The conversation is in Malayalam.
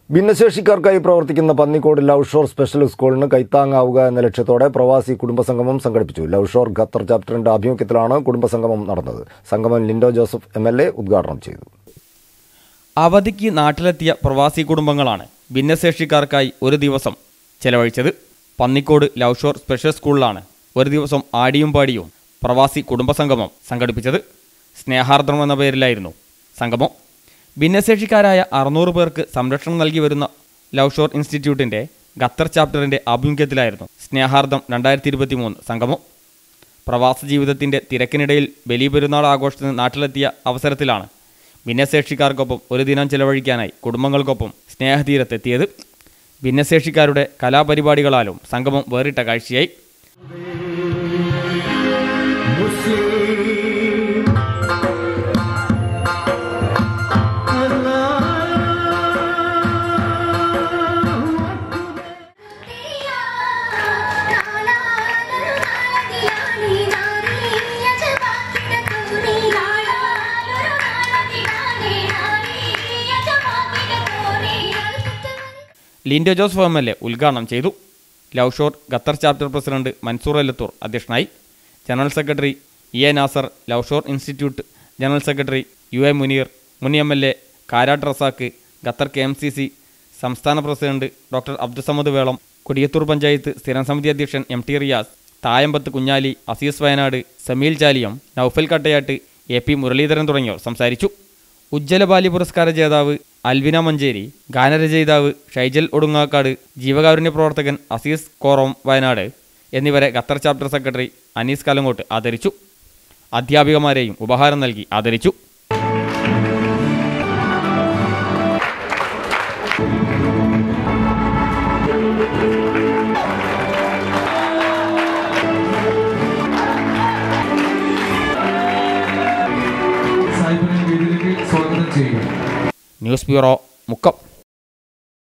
ഭിന്നശേഷിക്കാർക്കായി പ്രവർത്തിക്കുന്ന പന്നിക്കോട് ലവ് ഷോർ സ്പെഷ്യൽ സ്കൂളിന് കൈത്താങ്ങാവുക എന്ന ലക്ഷ്യത്തോടെ പ്രവാസി കുടുംബസംഗമം സംഘടിപ്പിച്ചു ലവ് ഷോർ ഖത്തർ ചാപ്റ്ററിന്റെ ആഭിമുഖ്യത്തിലാണ് കുടുംബസംഗമം നടന്നത് സംഗമം Lindo Joseph M L A ഉദ്ഘാടനം ചെയ്തു അവധിക്ക് നാട്ടിലെത്തിയ പ്രവാസി കുടുംബങ്ങളാണ് ഭിന്നശേഷിക്കാർക്കായി ഒരു ദിവസം ചെലവഴിച്ചത് പന്നിക്കോട് ലവ് ഷോർ സ്പെഷ്യൽ സ്കൂളിലാണ് ഒരു ദിവസം ആടിയും പാടിയും പ്രവാസി കുടുംബസംഗമം സംഘടിപ്പിച്ചത് സ്നേഹാർദ്രം എന്ന പേരിലായിരുന്നു സംഗമം ഭിന്നശേഷിക്കാരായ അറുന്നൂറ് പേർക്ക് സംരക്ഷണം നൽകി വരുന്ന ലവ് ഷോർ ഇൻസ്റ്റിറ്റ്യൂട്ടിൻ്റെ ഖത്തർ ചാപ്റ്ററിൻ്റെ ആഭിമുഖ്യത്തിലായിരുന്നു സ്നേഹാർദ്ദം രണ്ടായിരത്തി ഇരുപത്തി മൂന്ന് സംഗമം പ്രവാസ ജീവിതത്തിൻ്റെ തിരക്കിനിടയിൽ ബലിപെരുന്നാൾ ആഘോഷത്തിന് നാട്ടിലെത്തിയ അവസരത്തിലാണ് ഭിന്നശേഷിക്കാർക്കൊപ്പം ഒരു ദിനം ചെലവഴിക്കാനായി കുടുംബങ്ങൾക്കൊപ്പം സ്നേഹതീരത്തെത്തിയത് ഭിന്നശേഷിക്കാരുടെ കലാപരിപാടികളാലും സംഗമം വേറിട്ട കാഴ്ചയായി Lindo Joseph M L A ഉദ്ഘാടനം ചെയ്തു love shore Qatar chapter president Mansoor Elathur അധ്യക്ഷനായി general secretary E A Nasar love shore institute general secretary U A Muneer മുൻ M L A Karat Razak Qatar K M C C സംസ്ഥാന പ്രസിഡന്റ് ഡോക്ടർ അബ്ദുസമദ് വേളം കൊടിയത്തൂർ പഞ്ചായത്ത് സ്ഥിരം സമിതി അധ്യക്ഷൻ M T Riyas Thayambath Kunhali Azeez Wayanad Sameel Chaliyam Naufal Kattayat A P Muraleedharan തുടങ്ങിയവർ സംസാരിച്ചു ഉജ്ജ്വല ബാല്യ പുരസ്കാര ജേതാവ് അൽവിന മഞ്ചേരി ഗാനരചയിതാവ് ഷൈജൽ ഒടുങ്ങാക്കാട് ജീവകാരുണ്യ പ്രവർത്തകൻ അസീസ് കോറോം വയനാട് എന്നിവരെ Qatar chapter secretary Anees Kalangot ആദരിച്ചു അധ്യാപികമാരെയും ഉപഹാരം നൽകി ആദരിച്ചു സായിപ്പിനെ വീട്ടിലേക്ക് സ്വാഗതം ചെയ്യുക ന്യൂസ് ബ്യൂറോ മുക്കം